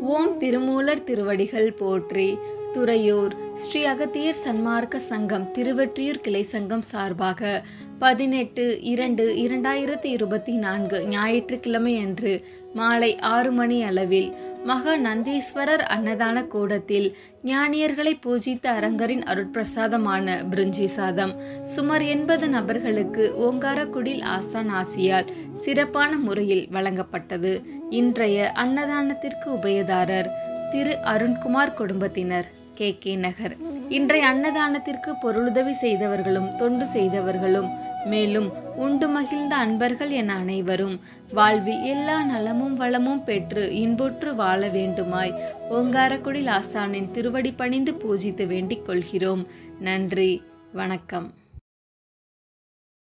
ஓம் திருமூலர் திருவடிகள் போற்றி துறையூர் ஸ்ரீ அகத்தியர் சன்மார்க்க சங்கம் திருவெற்றியூர் கிளை சங்கம் சார்பாக பதினெட்டு இரண்டு இரண்டாயிரத்தி இருபத்தி நான்கு ஞாயிற்றுக்கிழமை அன்று மாலை ஆறு மணி அளவில் மகா நந்தீஸ்வரர் அன்னதான கூடத்தில் ஞானியர்களை பூஜித்த அரங்கரின் அருட்பிரசாதமான பிரிஞ்சி சாதம் சுமார் எண்பது நபர்களுக்கு ஓங்காரக்குடில் ஆசான் ஆசியால் சிறப்பான முறையில் வழங்கப்பட்டது இன்றைய அன்னதானத்திற்கு உபயதாரர் திரு அருண்குமார் குடும்பத்தினர் கே கே நகர் இன்றைய அன்னதானத்திற்கு பொருளுதவி செய்தவர்களும் தொண்டு செய்தவர்களும் மேலும் உண்டு மகிழ்ந்த அன்பர்கள் என அனைவரும் வாழ்வில் எல்லா நலமும் வளமும் பெற்று இன்புற்று வாழ வேண்டுமாய் ஓங்காரக்குடில் ஆசானின் திருவடி பணிந்து பூஜித்து வேண்டிக் கொள்கிறோம் நன்றி வணக்கம்